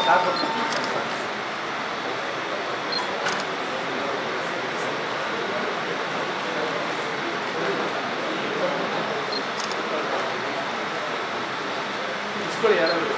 ಸಾಕು ಇಸ್ಕೊಳ್ಳಿ ಯಾರಾದ್ರು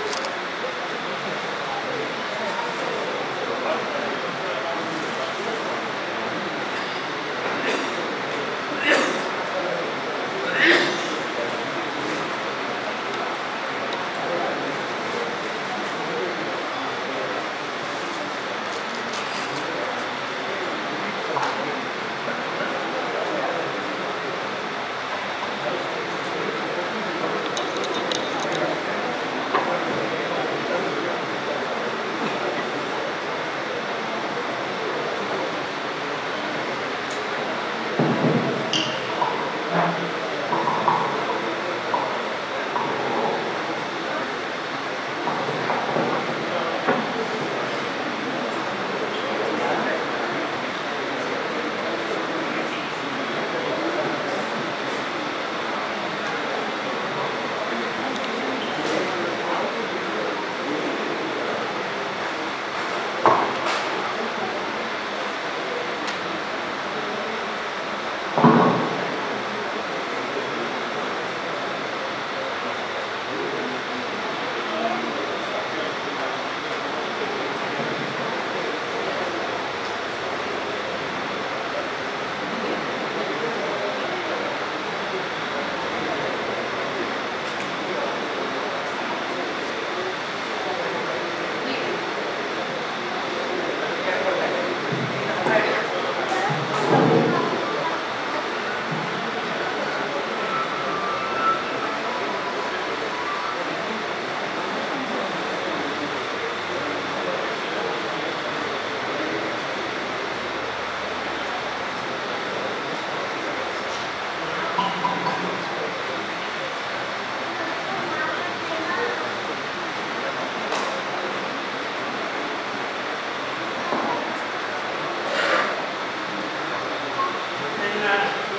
ನನ್ನ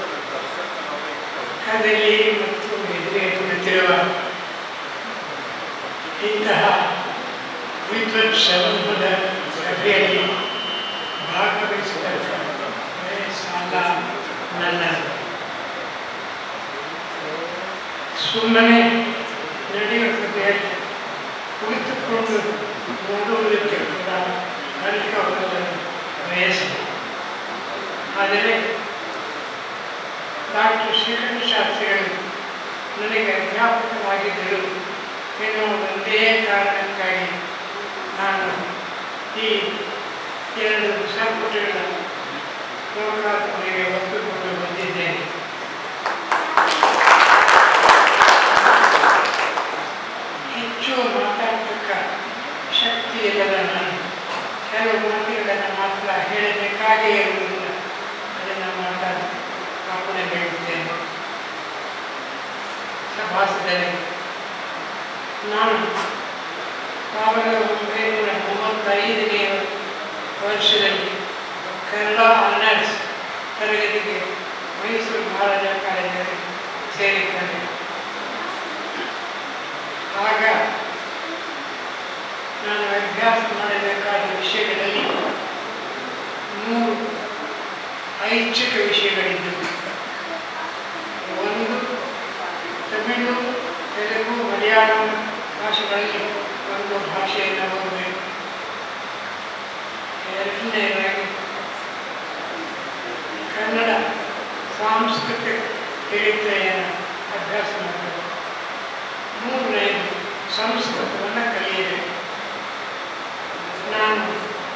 ಕಥೆಯಲ್ಲಿ ಮತ್ತು ಎದುರೇ ಕುಳಿತಿರುವ ಇಂತಹ ವಿದ್ವತ್ ಸಮೂಹದ ಸಭೆಯಲ್ಲಿ ಭಾಗವಹಿಸಿದ ಸಾಲ ನನ್ನದು ಸುಮ್ಮನೆ ನಡೆಯುತ್ತದೆ ಕುಳಿತುಕೊಂಡು ನೋಡುವುದಕ್ಕೆ ಕೂಡ ಕಲಿಕವನ್ನು ಬಯಸಿದೆ ಆದರೆ ಡಾಕ್ಟರ್ ಶ್ರೀಕಂಠ ಶಾಸ್ತ್ರಿಗಳು ನನಗೆ ಅಧ್ಯಾಪಕರಾಗಿದ್ದರು ಎನ್ನುವ ಒಂದೇ ಕಾರಣಕ್ಕಾಗಿ ನಾನು ಈ ಎರಡು ಸಂಪುಟಗಳ ಲೋಕಾರ್ಪಣೆಗೆ ಒಪ್ಪಿಕೊಂಡು ಬಂದಿದ್ದೇನೆ ಹೆಚ್ಚು ಮಾತಾಡತಕ್ಕ ಶಕ್ತಿ ಇಲ್ಲದ ನಾನು ಕೆಲವು ಮಾತುಗಳನ್ನು ಮಾತ್ರ ಹೇಳಬೇಕಾಗೇ ಇರುವುದಿಲ್ಲ ಅದನ್ನು ಮಾತಾಡಿ ಕಾಪಣೆ ಬೇಡುತ್ತೇನೆ ಸಭಾಸದಲ್ಲಿ ನಾನು ಸಾವಿರದ ಒಂಬೈನೂರ ಮೂವತ್ತೈದನೇ ವರ್ಷದಲ್ಲಿ ಕನ್ನಡ ಆನರ್ಸ್ ತರಗತಿಗೆ ಮೈಸೂರು ಮಹಾರಾಜ ಕಾಲೇಜಲ್ಲಿ ಸೇರಿದ್ದೇನೆ ಆಗ ನಾನು ಅಭ್ಯಾಸ ಮಾಡಬೇಕಾದ ವಿಷಯಗಳಲ್ಲಿ ಮೂರು ಐಚ್ಛಿಕ ವಿಷಯಗಳಿದ್ದವು ಒಂದು ತಮಿಳು ತೆಲುಗು ಮಲಯಾಳಂ ಭಾಷೆಗಳಲ್ಲಿ ಒಂದು ಭಾಷೆಯನ್ನು ಓದಬೇಕು ಎರಡನೇದಾಗಿ ಕನ್ನಡ ಸಾಂಸ್ಕೃತಿಕ ಚರಿತ್ರೆಯನ್ನು ಅಭ್ಯಾಸ ಮಾಡಬೇಕು ಮೂರನೇದು ಸಂಸ್ಕೃತವನ್ನು ಕಲಿಯಬೇಕು ನಾನು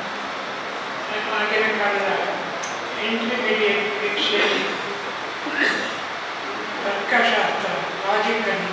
ಆಗಿನ ಕಾಲದ ಇಂಟರ್ಮೀಡಿಯೇಟ್ ಪರೀಕ್ಷೆಯಲ್ಲಿ ತರ್ಕಶಾಸ್ತ್ರ ಲಾಜಿಕನ್ನು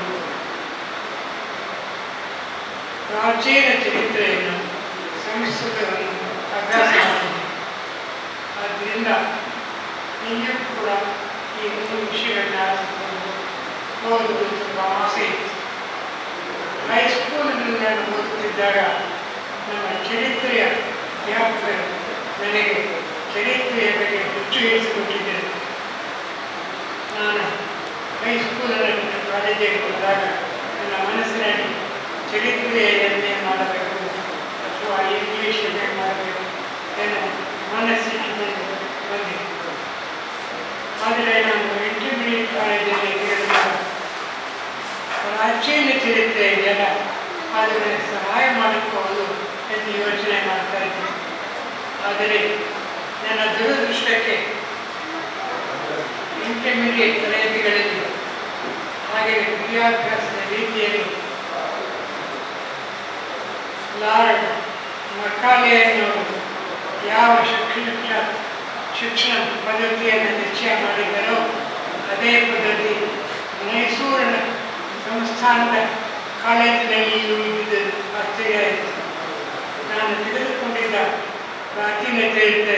ಪ್ರಾಚೀನ ಚರಿತ್ರೆಯನ್ನು ಸಂಸ್ಕೃತವನ್ನು ಅಭ್ಯಾಸ ಮಾಡಿದೆ ಆದ್ದರಿಂದ ನಿಮಗೂ ಕೂಡ ಈ ಮೂರು ವಿಷಯಗಳನ್ನ ಆರಿಸಿಕೊಂಡು ಓದುವುದು ತುಂಬ ಆಸೆ ಇತ್ತು ಹೈಸ್ಕೂಲಿನಲ್ಲಿ ನಾನು ಓದುತ್ತಿದ್ದಾಗ ನಮ್ಮ ಚರಿತ್ರೆಯ ಅಧ್ಯಾಪಕರು ನನಗೆ ಚರಿತ್ರೆಯ ಬಗ್ಗೆ ಹುಚ್ಚು ಹಿಡಿಸಿಕೊಟ್ಟಿದ್ದರು ನಾನು ಹೈಸ್ಕೂಲಲ್ಲಿ ಬಿಟ್ಟು ಕಾಲೇಜಿಗೆ ಹೋದಾಗ ನನ್ನ ಮನಸ್ಸಿನಲ್ಲಿ ಚರಿತ್ರೆಯನ್ನೇ ಮಾಡಬೇಕು ಅಥವಾ ಅಥವಾ ಇಂಗ್ಲೀಷ್ ಹೇಗೆ ಮಾಡಬೇಕು ಏನೋ ಮನಸ್ಸಿಗೆ ಬಂದು ಬಂದಿದೆ ಆದರೆ ನಾನು ಇಂಟರ್ಮೀಡಿಯೇಟ್ ಕಾಲೇಜಲ್ಲಿ ತಿಳಿದಾಗ ಪ್ರಾಚೀನ ಚರಿತ್ರೆ ಇದೆಯಲ್ಲ ಅದನ್ನು ಸಹಾಯ ಮಾಡಿಕೊಳ್ಳಲು ಎಂದು ಯೋಚನೆ ಮಾಡ್ತಾ ಇದ್ದೆ ಆದರೆ ನನ್ನ ದುರದೃಷ್ಟಕ್ಕೆ ಇಂಟರ್ಮೀಡಿಯೇಟ್ ತರಗತಿಗಳಲ್ಲಿ ಹಾಗೆ ವಿದ್ಯಾಭ್ಯಾಸದ ರೀತಿಯಲ್ಲಿ ಲಾರ್ಡ್ ಮಕಾಲೆಯನ್ನು ಯಾವ ಶಿಕ್ಷಣ ಶಿಕ್ಷಣ ಪದ್ಧತಿಯನ್ನು ನಿಶ್ಚಯ ಮಾಡಿದ್ದರೋ ಅದೇ ಪದ್ಧತಿ ಮೈಸೂರಿನ ಸಂಸ್ಥಾನದ ಕಾಲೇಜಿನಲ್ಲಿಯೂ ಇದ್ದುದು ಆಶ್ಚರ್ಯ ಆಯಿತು ನಾನು ತೆಗೆದುಕೊಂಡಿದ್ದ ಪ್ರಾಚೀನ ಚರಿತ್ರೆ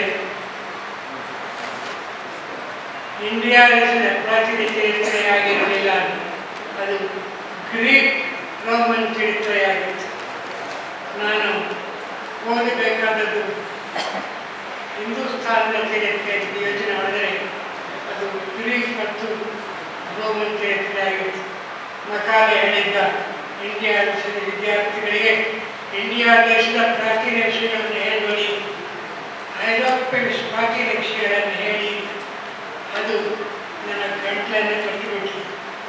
ಇಂಡಿಯಾ ದೇಶದ ಪ್ರಾಚೀನ ಚರಿತ್ರೆಯಾಗಿರಲಿಲ್ಲ ಅದು ಗ್ರೀಕ್ ರೋಮನ್ ಚರಿತ್ರೆಯಾಗಿತ್ತು ನಾನು ಓದಬೇಕಾದದ್ದು ಹಿಂದೂಸ್ತಾನದ ಚರಿತ್ರೆ ಎಂದು ಯೋಚನೆ ಮಾಡಿದರೆ ಅದು ಗ್ರೀಕ್ ಮತ್ತು ರೋಮನ್ ಚರಿತ್ರೆ ಆಗಿತ್ತು ಮಕಾಲೆ ಹೇಳಿದ್ದ ಇಂಡಿಯಾ ದೇಶದ ವಿದ್ಯಾರ್ಥಿಗಳಿಗೆ ಇಂಡಿಯಾ ದೇಶದ ಪ್ರಾಚೀನ ವಿಷಯಗಳನ್ನು ಹೇಳುವಲ್ಲಿ ಐರೋಪ್ಯ ಪ್ರಾಚೀನ ವಿಷಯಗಳನ್ನು ಹೇಳಿ ಅದು ನನ್ನ ಗಂಟಲನ್ನು ಕಟ್ಟಿಬಿಟ್ಟಿತು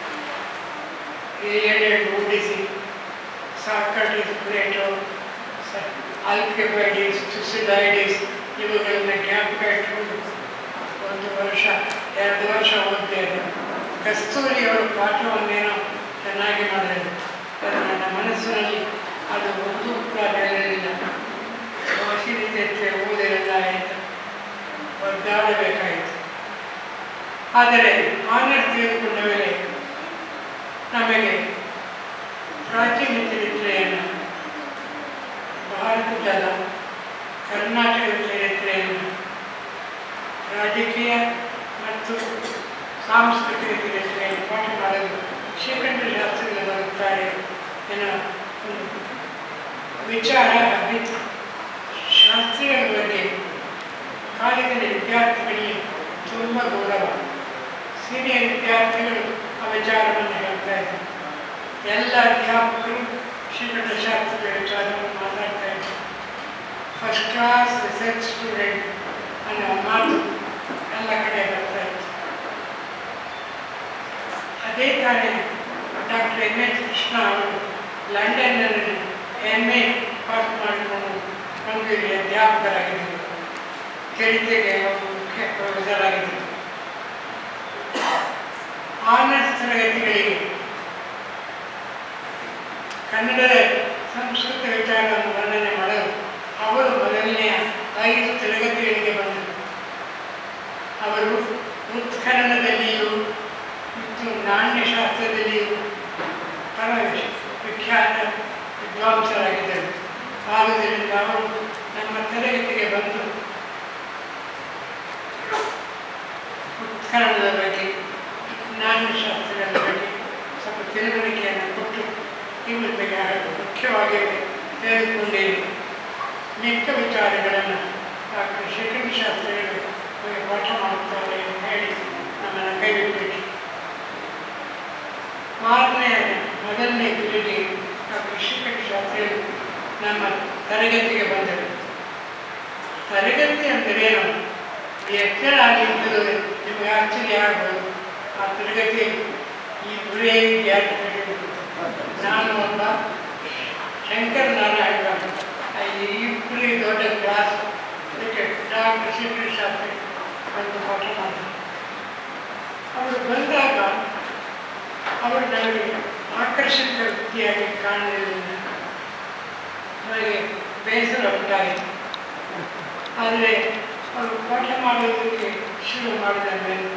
ಏಳೆರಡು ಓಡಿಸಿ ಸಾಕಟಿಸ್ ಪ್ಲೇಟೋ ಆಲ್ಕಿಬೈಡಿಸ್ ತುಸಿಡೈಡಿಸ್ ಇವುಗಳನ್ನು ಜ್ಞಾಪಕ ಇಟ್ಕೊಂಡು ಒಂದು ವರ್ಷ ಎರಡು ವರ್ಷ ಓದಿದೆ ಅದು ಕಸ್ತೂರಿ ಅವರು ಪಾಠವನ್ನೇನೋ ಚೆನ್ನಾಗಿ ಮಾಡಿದರು ಅದು ನನ್ನ ಮನಸ್ಸಿನಲ್ಲಿ ಅದು ಒಂದು ಕೂಡ ಬೆಳೆಯಲಿಲ್ಲ ಭಾಷೆ ಚರಿತ್ರೆ ಓದಿರಲ್ಲ ಆಯಿತು ಒದ್ದಾಡಬೇಕಾಯಿತು ಆದರೆ ಆನರ್ಸ್ ತೆಗೆದುಕೊಂಡ ಮೇಲೆ ನಮಗೆ ಪ್ರಾಚೀನ ಚರಿತ್ರೆಯನ್ನು ಭಾರತದ ಕರ್ನಾಟಕದ ಚರಿತ್ರೆಯನ್ನು ರಾಜಕೀಯ ಮತ್ತು ಸಾಂಸ್ಕೃತಿಕ ಚರಿತ್ರೆಯನ್ನು ಪಾಠ ಮಾಡಲು ಶ್ರೀಕಂಠ ಶಾಸ್ತ್ರಿಗಳು ಬರುತ್ತಾರೆ ಎನ್ನುವ ಒಂದು ವಿಚಾರ ಬಿತ್ತು ಶಾಸ್ತ್ರಿಗಳ ಬಗ್ಗೆ ಕಾಲೇಜಿನ ವಿದ್ಯಾರ್ಥಿಗಳಿಗೆ ತುಂಬ ಗೌರವ ಸೀನಿಯರ್ ವಿದ್ಯಾರ್ಥಿಗಳು ಆ ವಿಚಾರವನ್ನು ಹೇಳ್ತಾ ಇದ್ದಾರೆ ಎಲ್ಲ ಅಧ್ಯಾಪಕರು ಶ್ರೀಕಂಠ ಶಾಸ್ತ್ರಿಗಳ ವಿಚಾರವನ್ನು ಮಾತಾಡ್ತಾ ಇದ್ದಾರೆ ಫಸ್ಟ್ ಕ್ಲಾಸ್ ರಿಸರ್ಚ್ ಸ್ಟೂಡೆಂಟ್ ಅನ್ನೋ ಮಾತು ಎಲ್ಲ ಕಡೆ ಬರ್ತಾ ಇತ್ತು ಅದೇ ತಾನೇ ಡಾಕ್ಟರ್ ಎಮ್ ಎಸ್ ಕೃಷ್ಣ ಅವರು ಲಂಡನ್ನಲ್ಲಿ ಎಮ್ ಎ ಪಾಸ್ ಮಾಡಿಕೊಂಡು ಮಂಗಳೂರಿಗೆ ಅಧ್ಯಾಪಕರಾಗಿದ್ದರು ಚರಿತ್ರೆಗೆ ಅವರು ಮುಖ್ಯ ಪ್ರೊಫೆಸರ್ ಆಗಿದ್ದರು ಆನರ್ಸ್ ತರಗತಿಗಳಿಗೆ ಕನ್ನಡದ ಸಂಸ್ಕೃತ ವಿಚಾರವನ್ನು ವರ್ಣನೆ ಮಾಡಲು ಅವರು ಮೊದಲನೆಯ ಐದು ತರಗತಿಗಳಿಗೆ ಬಂದರು ಅವರು ಉತ್ಖನನದಲ್ಲಿಯೂ ಮತ್ತು ನಾಣ್ಯಶಾಸ್ತ್ರದಲ್ಲಿಯೂ ಪರ ವಿಖ್ಯಾತ ವಿದ್ವಾಂಸರಾಗಿದ್ದರು ಆದುದರಿಂದ ಅವರು ನಮ್ಮ ತರಗತಿಗೆ ಬಂದು ಉತ್ಖನನದ ಬಗ್ಗೆ ನಾಣ್ಯಶಾಸ್ತ್ರದ ಬಗ್ಗೆ ಸ್ವಲ್ಪ ತಿಳುವಳಿಕೆಯನ್ನು ಕೊಟ್ಟು ಇವುಗಳ ಬಗ್ಗೆ ಮುಖ್ಯವಾಗಿ ತಿಳಿದುಕೊಂಡಿರಿ ಮಿಕ್ಕ ವಿಚಾರಗಳನ್ನು ಡಾಕ್ಟರ್ ಶ್ರೀಕಂಠ ಶಾಸ್ತ್ರಿಗಳು ನಮಗೆ ಪಾಠ ಮಾಡುತ್ತಾರೆ ಎಂದು ಹೇಳಿ ನಮ್ಮನ್ನು ಕೈಬಿಟ್ಟರು ಮಾರನೇ ಮೊದಲನೇ ಪೀಳಿಗೆ ಡಾಕ್ಟರ್ ಶ್ರೀಕಂಠ ಶಾಸ್ತ್ರಿಗಳು ನಮ್ಮ ತರಗತಿಗೆ ಬಂದರು ತರಗತಿ ಅಂದರೇನು ಎಚ್ಚರ ಆಗಿದ್ದರೂ ನಿಮಗೆ ಆಶ್ಚರ್ಯ ಆಗ್ಬೋದು ಆ ತರಗತಿ ಈ ಬುರೇ ವಿದ್ಯಾರ್ಥಿಗಳು ನಾನು ಒಬ್ಬ ಶಂಕರ್ ನಾರಾಯಣ ಈ ಇಬ್ಬರು ದೊಡ್ಡ ಕ್ಲಾಸ್ ಅದಕ್ಕೆ ಡಾಕ್ಟರ್ ಶ್ರೀಕೃಷ್ಣ ಶಾಸ್ತ್ರಿ ಒಂದು ಪಾಠ ಮಾಡಿದ್ರು ಅವರು ಬಂದಾಗ ಅವರು ನನಗೆ ಆಕರ್ಷಕ ವ್ಯಕ್ತಿಯಾಗಿ ಕಾಣಲಿಲ್ಲ ನನಗೆ ಬೇಸರ ಉಂಟಾಯಿತು ಆದರೆ ಅವರು ಪಾಠ ಮಾಡೋದಕ್ಕೆ ಶುರು ಮಾಡಿದ ಮೇಲೆ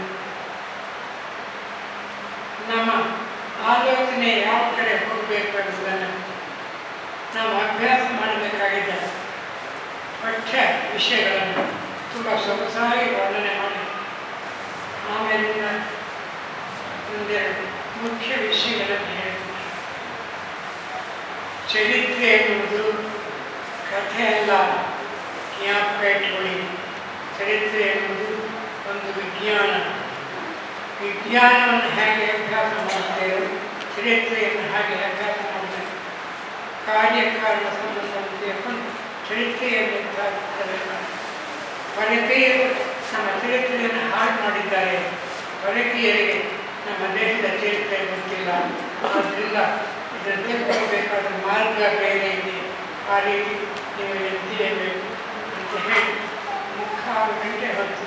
ನಮ್ಮ ಆಲೋಚನೆ ಯಾವ ಕಡೆ ಹೋಗಬೇಕು ಎಂಬುದನ್ನು ನಾವು ಅಭ್ಯಾಸ ಮಾಡಬೇಕಾಗಿದ್ದ ಪಠ್ಯ ವಿಷಯಗಳನ್ನು ತುಂಬ ಸೊಗಸಾಗಿ ವರ್ಣನೆ ಮಾಡಿ ಆಮೇಲಿಂದ ಒಂದೆರಡು ಮುಖ್ಯ ವಿಷಯಗಳನ್ನು ಹೇಳಿದ್ದಾರೆ ಚರಿತ್ರೆ ಎನ್ನುವುದು ಕಥೆ ಅಲ್ಲ ಜ್ಞಾಪಕ ಇಟ್ಕೊಳ್ಳಿ ಚರಿತ್ರೆ ಎನ್ನುವುದು ಒಂದು ವಿಜ್ಞಾನ ವಿಜ್ಞಾನವನ್ನು ಹೇಗೆ ಅಭ್ಯಾಸ ಮಾಡುತ್ತೇವೆ ಚರಿತ್ರೆಯನ್ನು ಹಾಗೆ ಅಭ್ಯಾಸ ಮಾಡಬೇಕು ಕಾರ್ಯಕಾರಣ ಸಂಬಂಧವನ್ನು ಚರಿತ್ರೆಯಲ್ಲಿ ಸಾಧಿಸಬೇಕಾದ ಪರಕೀಯರು ನಮ್ಮ ಚರಿತ್ರೆಯನ್ನು ಹಾಳು ಮಾಡಿದ್ದಾರೆ ಪರಕೀಯರಿಗೆ ನಮ್ಮ ದೇಶದ ಚರಿತ್ರೆ ಗೊತ್ತಿಲ್ಲ ಆದ್ದರಿಂದ ಇದನ್ನು ತಿಳ್ಕೊಳ್ಬೇಕಾದ ಮಾರ್ಗ ಬೇರೆ ಇದೆ ಆ ರೀತಿ ನೀವು ಎತ್ತಿಯಬೇಕು ಅಂತ ಹೇಳಿ ಮುಕ್ಕಾಲು ಗಂಟೆ ಹೊತ್ತು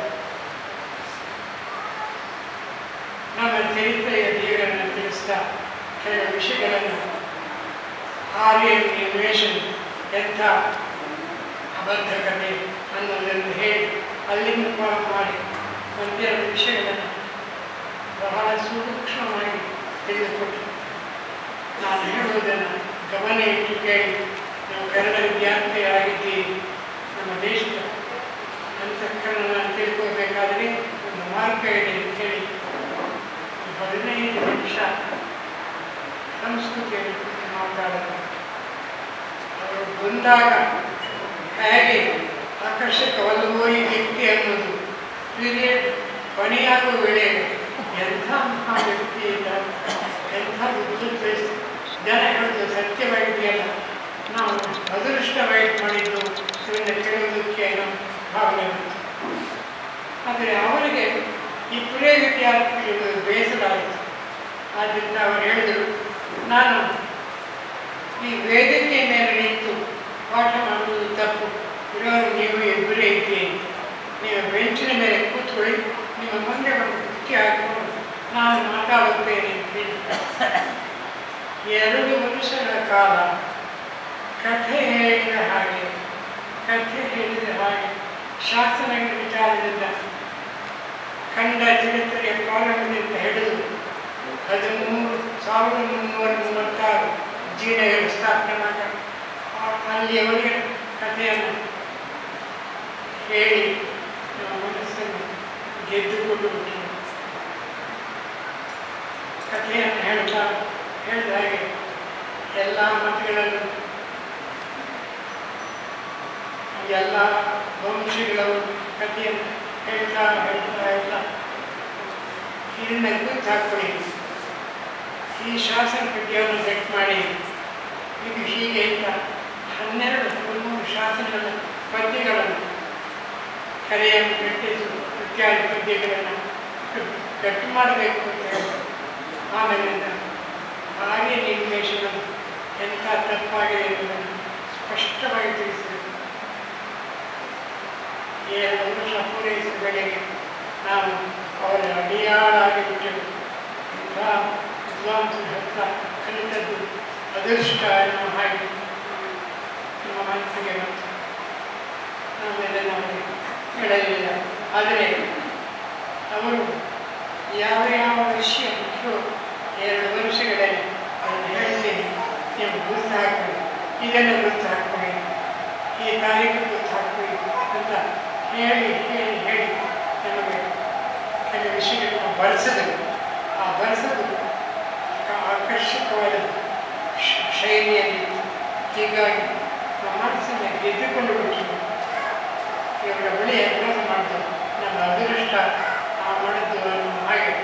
ನಮ್ಮ ಚರಿತ್ರೆಯ ದೇವರನ್ನು ತಿಳಿಸ್ತಾ ಕೆಲವು ವಿಷಯಗಳನ್ನು ಆರ್ಯನ್ ಇನ್ವೇಷನ್ ಎಂಥ ಅಬದ್ಧ ಕಥೆ ಅನ್ನೋದನ್ನು ಹೇಳಿ ಅಲ್ಲಿಂದ ಪ್ರಾರಂಭ ಮಾಡಿ ಒಂದೆರಡು ವಿಷಯಗಳನ್ನು ಬಹಳ ಸೂಕ್ಷ್ಮವಾಗಿ ತಿಳಿದುಕೊಟ್ಟು ನಾನು ಹೇಳುವುದನ್ನು ಗಮನ ಇಟ್ಟು ಕೇಳಿ ನಾವು ಕನ್ನಡ ವಿದ್ಯಾರ್ಥಿಯಾಗಿದ್ದೀರಿ ನಮ್ಮ ದೇಶದ ಅಂತಃಕರಣವನ್ನು ತಿಳ್ಕೋಬೇಕಾದರೆ ಒಂದು ಮಾರ್ಗ ಇದೆ ಅಂತ ಹೇಳಿ ಒಂದು ಹದಿನೈದು ನಿಮಿಷ ಸಂಸ್ಕೃತಿಯಲ್ಲಿ ಕುರಿತು ಮಾತಾಡೋದು ಅವರು ಬಂದಾಗ ಹೇಗೆ ಆಕರ್ಷಕವಲ್ಲವೋ ಈ ವ್ಯಕ್ತಿ ಅನ್ನೋದು ಪೀರಿಯಡ್ ಕೊನೆಯಾಗುವ ವೇಳೆಗೆ ಎಂಥ ಮಹಾ ವ್ಯಕ್ತಿ ಇಲ್ಲ ಎಂಥ ಬುದ್ಧಿ ಜನ ಹೇಳೋದು ಸತ್ಯವಾಗಿದೆಯಲ್ಲ ನಾವು ಅದೃಷ್ಟವಾಗಿ ಮಾಡಿದ್ದು ಇದರಿಂದ ಕೇಳೋದಕ್ಕೆ ನಮ್ಮ ಭಾವನೆ ಬಂತು ಆದರೆ ಅವರಿಗೆ ಈ ಪುರೇ ವಿದ್ಯಾರ್ಥಿಗಳು ಬೇಸರ ಆಯಿತು ಆದ್ದರಿಂದ ಅವರು ಹೇಳಿದರು ನಾನು ಈ ವೇದಿಕೆ ಮೇಲೆ ನಿಂತು ಪಾಠ ಮಾಡುವುದು ತಪ್ಪು ಇರೋರು ನೀವು ಇಬ್ಬರೇ ಇದ್ದೀರಿ ನೀವು ಬೆಂಚಿನ ಮೇಲೆ ಕೂತ್ಕೊಳ್ಳಿ ನಿಮ್ಮ ಮುಂದೆ ಒಂದು ಕುರ್ಚಿ ಹಾಕಿಕೊಂಡು ನಾನು ಮಾತಾಡುತ್ತೇನೆ ಅಂತ ಹೇಳಿ ಎರಡು ವರ್ಷಗಳ ಕಾಲ ಕಥೆ ಹೇಳಿದ ಹಾಗೆ ಕಥೆ ಹೇಳಿದ ಹಾಗೆ ಶಾಸನಗಳ ವಿಚಾರದಿಂದ ಕಂಡ ಚರಿತ್ರೆಯ ಪ್ರಾರಂಭದಿಂದ ಹಿಡಿದು ಹದಿಮೂರು ಸಾವಿರದ ಮುನ್ನೂರ ಮೂವತ್ತಾರು ಜೀನಗಳು ಸ್ಥಾಪನೆ ಮಾಡ ಅಲ್ಲಿಯವರೆಗೆ ಕಥೆಯನ್ನು ಹೇಳಿ ನಮ್ಮ ಮನಸ್ಸನ್ನು ಗೆದ್ದುಕೊಂಡು ಬಿಟ್ಟರು ಕಥೆಯನ್ನು ಹೇಳ್ತಾ ಹೇಳಿದ ಹಾಗೆ ಎಲ್ಲ ಮತಗಳನ್ನು ಎಲ್ಲ ವಂಶಗಳು ಕಥೆಯನ್ನು ಹೇಳ್ತಾ ಹೇಳ್ತಾ ಹೇಳ್ತಾ ಇದನ್ನ ಗುರುತು ಹಾಕ್ಕೊಳ್ಳಿ ಈ ಶಾಸನ ಪದ್ಯವನ್ನು ಸೆಟ್ ಮಾಡಿ ಇದು ಹೀಗೆ ಅಂತ ಹನ್ನೆರಡು ಹದಿಮೂರು ಶಾಸನಗಳ ಪದ್ಯಗಳನ್ನು ಕರೆಯನ್ನು ಕಟ್ಟಿಸು ಇತ್ಯಾದಿ ಪದ್ಯಗಳನ್ನು ಗಟ್ಟಿ ಮಾಡಬೇಕು ಅಂತ ಹೇಳ್ತಾರೆ ಆಮೇಲಿಂದ ಹಾಗೆ ನಿರ್ದೇಶನ ಎಂಥ ತಪ್ಪಾಗಿದೆ ಎಂಬುದನ್ನು ಸ್ಪಷ್ಟವಾಗಿ ತಿಳಿಸಿದರು ಎರಡು ವರ್ಷ ಪೂರೈಸಿದ ಬೆಳೆಗೆ ನಾವು ಅವರ ಅಡಿಯಾಳಾಗಿ ಬಿಟ್ಟೆವು ಇಂಥ ವಿದ್ವಾಂಸರ ಹತ್ರ ಕಲಿತದ್ದು ಅದೃಷ್ಟ ಎನ್ನುವ ಹಾಗೆ ನಮ್ಮ ಮನಸ್ಸಿಗೆ ಬಂತು ಆಮೇಲೆ ನಾವು ಹೇಳಲಿಲ್ಲ ಆದರೆ ಅವರು ಯಾವ ಯಾವ ವಿಷಯ ಮುಖ್ಯವೋ ಎರಡು ವರ್ಷಗಳಲ್ಲಿ ಅದನ್ನು ಹೇಳ್ತೀನಿ ನೀವು ಗುರುತು ಹಾಕೊಳ್ಳಿ ಇದನ್ನು ಗುರುತು ಹಾಕೊಳ್ಳಿ ಈ ತಾರೀಕು ಗುರುತು ಹಾಕೊಳ್ಳಿ ಅಂತ ಹೇಳಿ ಹೇಳಿ ಹೇಳಿ ನಮಗೆ ಕೆಲವು ವಿಷಯಗಳನ್ನು ಬಳಸಿದರು ಆ ಬಳಸೋದು ಆಕರ್ಷಕವಾದ ಶ- ಶೈಲಿಯಲ್ಲಿ ಹೀಗಾಗಿ ನಮ್ಮ ಮನಸ್ಸನ್ನು ಗೆದ್ದುಕೊಂಡು ಬಿಟ್ಟರು ಇವರ ಬಳಿ ಅಭ್ಯಾಸ ಮಾಡಿದ್ರು ನಮ್ಮ ಅದೃಷ್ಟ ಆ ಮಾಡಿದ್ದು ಅನ್ನೋ ಹಾಗೆ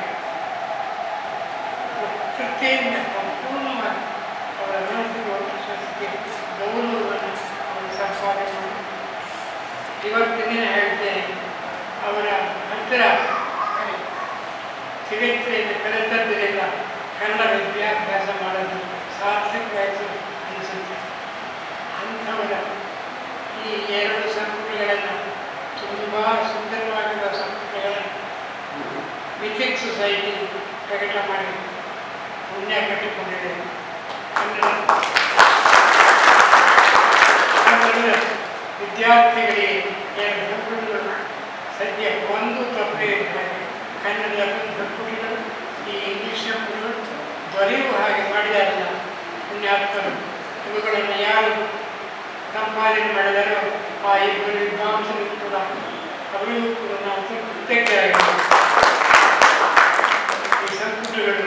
ಕೃತಿಯಿಂದ ಸಂಪೂರ್ಣವಾಗಿ ಅವರ ಮನಸ್ಸಿಗೆ ವಿಶ್ವಾಸಕ್ಕೆ ಗೌರವವನ್ನು ಅವರು ಸಂಪಾದನೆ ಮಾಡಿ ಇವತ್ತಿನ ಹೇಳ್ತೇನೆ ಅವರ ಹತ್ತಿರ ಚರಿತ್ರೆಯನ್ನು ಕಲಿತದ್ದರಿಂದ ಕನ್ನಡ ವಿದ್ಯಾಭ್ಯಾಸ ಮಾಡಲು ಸಾರ್ಥಕವಾಯಿತು ಅನಿಸುತ್ತೆ ಅಂಥವರ ಈ ಎರಡು ಸಂಪುಟಗಳನ್ನು ತುಂಬ ಸುಂದರವಾಗಿರುವ ಸಂಪುಟಗಳನ್ನು ಮಿಥಿಕ್ ಸೊಸೈಟಿ ಪ್ರಕಟ ಮಾಡಿ ಪುಣ್ಯ ಕಟ್ಟಿಕೊಂಡಿದೆ ಕನ್ನಡ ಕನ್ನಡದ ವಿದ್ಯಾರ್ಥಿಗಳಿಗೆ ಎರಡು ಸಂಪುಟಗಳು ಸದ್ಯ ಒಂದು ತಪ್ಪೇ ಇದ್ದಾರೆ ಕನ್ನಡದ ಸಂಪುಟಗಳು ಈ ಇಂಗ್ಲಿಷ್ ಸಂಪುಟಗಳು ದೊರೆಯುವ ಹಾಗೆ ಮಾಡಿದಾರಲ್ಲ ಪುಣ್ಯಾತ್ಮರು ಇವುಗಳನ್ನು ಯಾರು ಸಂಪಾದನೆ ಮಾಡಿದಾರೋ ಆ ಇಬ್ಬರು ವಿದ್ವಾಂಸರು ಕೂಡ ಅವರಿಗೂ ಕೂಡ ನಾವು ಕೃತಜ್ಞರಾಗಿದ್ದೇವೆ ಈ ಸಂಪುಟಗಳು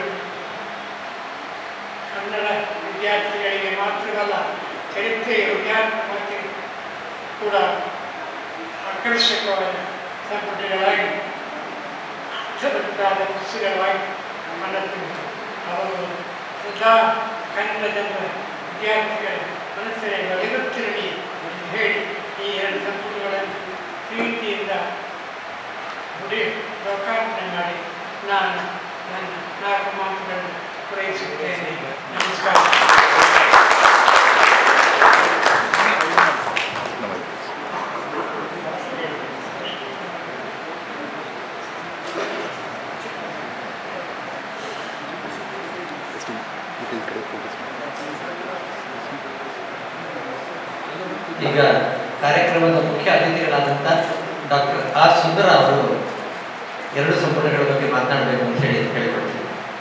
ಕನ್ನಡ ವಿದ್ಯಾರ್ಥಿಗಳಿಗೆ ಮಾತ್ರವಲ್ಲ ಚರಿತ್ರೆಯ ವಿದ್ಯಾರ್ಥಿ ಕೂಡ ಆಕರ್ಷಕವಾದ ಸಂಪುಟಗಳಾಗಿ ಅರ್ಥವತ್ತಾದ ಪುಸ್ತಕವಾಗಿ ಮನಸ್ಸು ಅವರು ಸದಾ ಕನ್ನಡ ಜನರ ವಿದ್ಯಾರ್ಥಿಗಳ ಮನಸ್ಸಿನಲ್ಲಿ ಬಲಿಗುತ್ತಿರಲಿ ಎಂದು ಹೇಳಿ ಈ ಎರಡು ಸಂಪುಟಗಳನ್ನು ಪ್ರೀತಿಯಿಂದ ಗುಡಿ ಲೋಕಾರ್ಪಣೆ ಮಾಡಿ ನಾನು ನನ್ನ ನಾಲ್ಕು ಮಾತುಗಳನ್ನು ಪೂರೈಸುತ್ತೇನೆ ನಮಸ್ಕಾರ ಈಗ ಕಾರ್ಯಕ್ರಮದ ಮುಖ್ಯ ಅತಿಥಿಗಳಾದಂಥ ಡಾಕ್ಟರ್ ಆರ್ ಸುಂದರ ಅವರು ಎರಡು ಸಂಪುಟಗಳ ಬಗ್ಗೆ ಮಾತನಾಡಬೇಕು ಅಂತ ಹೇಳಿ ಹೇಳಿಕೊಡ್ತೀನಿ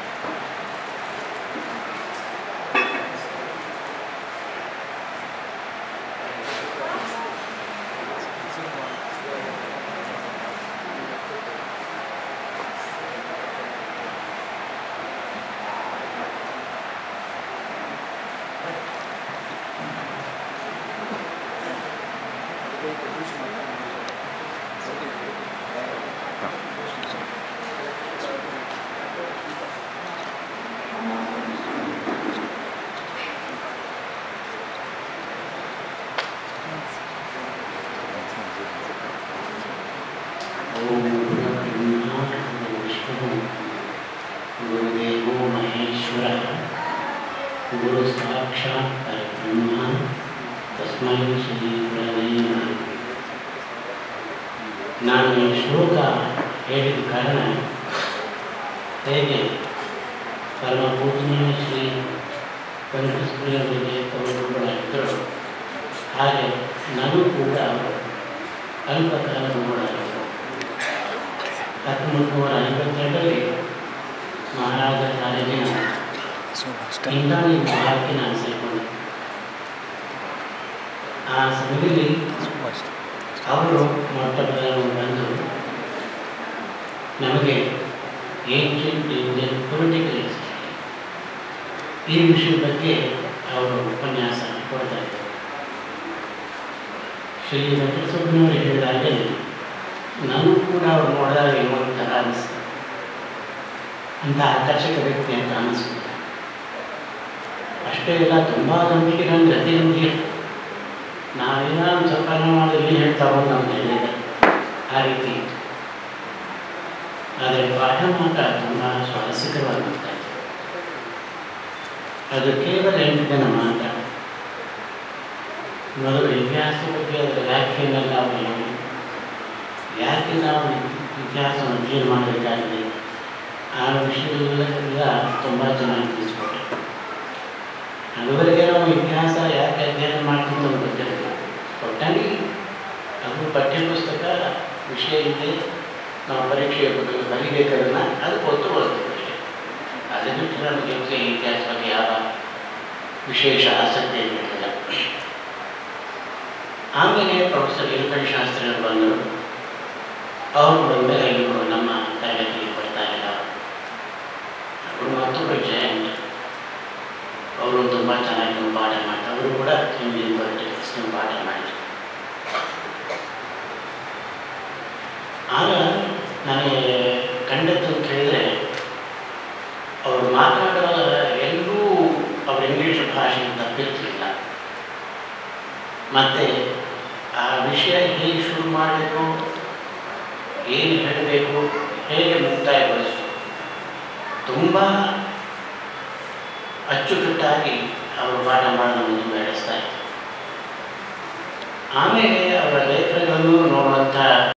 ಓಂ ಬ್ರಹ್ಮ ವಿಷ್ಣು ಗುರುದೇವೋ ಮಹೇಶ್ವರ ಗುರು ಸಾಕ್ಷಾತ್ ಪರಬ್ರಹ್ಮ ತಸ್ಮೈ ಶ್ರೀ ಗುರವೇ ನಮಃ ನಾನು ಈ ಶ್ಲೋಕ ಹೇಳಿದ ಕಾರಣ ಹೇಗೆ ಪರಮ ಪೂಜನೀಯ ಶ್ರೀ ವೆಂಕಟೇಶ್ವರರಿಗೆ ಕವಿಗಳಾಗಿದ್ದರು ಹಾಗೆ ನನಗೂ ಕೂಡ ಅವರು ಅಲ್ಪಕಾಲ ನೋಡಾಗಿದ್ದರು ಹತ್ತೊಂಬತ್ತು ನೂರ ಐವತ್ತೆರಡರಲ್ಲಿ ಮಹಾರಾಜ ಕಾಲೇಜಿನ ಇಂಗಾಣಿ ವಿಭಾಗಕ್ಕೆ ನಾನು ಸೇರಿಕೊಂಡೆ ಆ ಸಮಯದಲ್ಲಿ ಅವರು ಮೊಟ್ಟ ಮೊದಲು ಬಂದು ನಮಗೆ ಏನ್ಷಿಯಂಟ್ ಇಂಡಿಯನ್ ಪೊಲಿಟಿಕಲ್ ಹಿಸ್ಟ್ರಿ ಈ ವಿಷಯದ ಬಗ್ಗೆ ಅವರು ಉಪನ್ಯಾಸ ಕೊಡ್ತಾ ಇದ್ದರು ಶ್ರೀ ವೆಂಕಟಸ್ವಾಮಿಯವರು ಹೇಳಿದ ಹಾಗೆ ನನಗೂ ಕೂಡ ಅವ್ರು ನೋಡಿದಾಗ ಏನೋ ಒಂಥರ ಅನಿಸ್ತು ಅಂತ ಆಕರ್ಷಕ ವ್ಯಕ್ತಿ ಅಂತ ಅನಿಸ್ಬಿಟ್ಟ ಅಷ್ಟೇ ಇಲ್ಲ ತುಂಬ ನಂಬಿಕೆ ನನಗೆ ಅತಿ ನಂಬಿಕೆ ನಾವೇನೋ ಒಂದು ಸ್ವಲ್ಪ ಮಾಡಿ ಇಲ್ಲಿ ಹೇಳ್ತಾ ಬಂದು ನಮ್ಗೆ ಹೇಳಿದೆ ಆ ರೀತಿ ಇತ್ತು ಆದರೆ ಪಾಠ ಮಾತ್ರ ತುಂಬ ಸ್ವಾರಸ್ಯಕರವಾಗಿ ಮಾಡ್ತಾ ಇತ್ತು ಅದು ಕೇವಲ ಎಂಟು ದಿನ ಮಾತ್ರ ಮೊದಲು ಇತಿಹಾಸ ಬಗ್ಗೆ ಅದರ ವ್ಯಾಖ್ಯೆಯನ್ನೆಲ್ಲ ಅವರು ಹೇಳಿ ಯಾಕೆ ನಾವು ಇತಿಹಾಸವನ್ನು ಅಧ್ಯಯನ ಮಾಡಬೇಕಾಗಿದೆ ಆ ವಿಷಯದಲ್ಲೆಲ್ಲ ತುಂಬ ಚೆನ್ನಾಗಿ ತಿಳಿಸ್ಕೊಟ್ಟೆ ಅದುವರೆಗೆ ನಾವು ಇತಿಹಾಸ ಯಾಕೆ ಅಧ್ಯಯನ ಮಾಡ್ತೀವಿ ಅಂತ ಗೊತ್ತಿರಲಿಲ್ಲ ಒಟ್ಟಾಗಿ ಅದು ಪಠ್ಯಪುಸ್ತಕ ವಿಷಯ ಇದೆ ನಾವು ಪರೀಕ್ಷೆಯ ಬಗ್ಗೆ ಬರೀಬೇಕಾದನ್ನ ಅದು ಗೊತ್ತು ಓದ್ತೀವಿ ಅಷ್ಟೇ ಅದು ಬಿಟ್ಟು ನಮಗೆ ಇತಿಹಾಸ ಬಗ್ಗೆ ಯಾವ ವಿಶೇಷ ಆಸಕ್ತಿ ಇರಲಿಲ್ಲ ಆಮೇಲೆ ಪ್ರೊಫೆಸರ್ ಇಲ್ಕಣ್ ಶಾಸ್ತ್ರಿಗಳು ಬಂದರು ಅವರು ಬಂದಾಗ ಇವರು ನಮ್ಮ ತರಗತಿಗೆ ಬರ್ತಾ ಇಲ್ಲ ಅವರು ಮತ್ತೊಬ್ಬರು ಜಯಂತ್ ಅವರು ತುಂಬ ಚೆನ್ನಾಗಿ ಒಂದು ಪಾಠ ಮಾಡ್ತಾರೆ ಅವರು ಕೂಡ ಹಿಂದಿನ ಪೊಲಿಟಿಕ್ಸ್ ಪಾಠ ಮಾಡಿದ್ರು ಆಗ ನನಗೆ ಕಂಡದ್ದು ಅಂತ ಹೇಳಿದರೆ ಅವರು ಮಾತನಾಡುವಾಗ ಎಲ್ಲೂ ಅವ್ರ ಇಂಗ್ಲೀಷ್ ಭಾಷೆ ತಪ್ಪಿರ್ತಿಲ್ಲ ಮತ್ತು ಆ ವಿಷಯ ಹೇಗೆ ಶುರು ಮಾಡಬೇಕು ಏನು ಹೇಳಬೇಕು ಹೇಗೆ ಮುಕ್ತಾಯಗೊಳಿಸಬೇಕು ತುಂಬ ಅಚ್ಚುಕಟ್ಟಾಗಿ ಅವರು ಪಾಠ ಮಾಡೋದನ್ನು ಮುಂದುವರೆಸ್ತಾ ಇದ್ರು ಆಮೇಲೆ ಅವರ ಲೇಖನಗಳನ್ನು ನೋಡುವಂಥ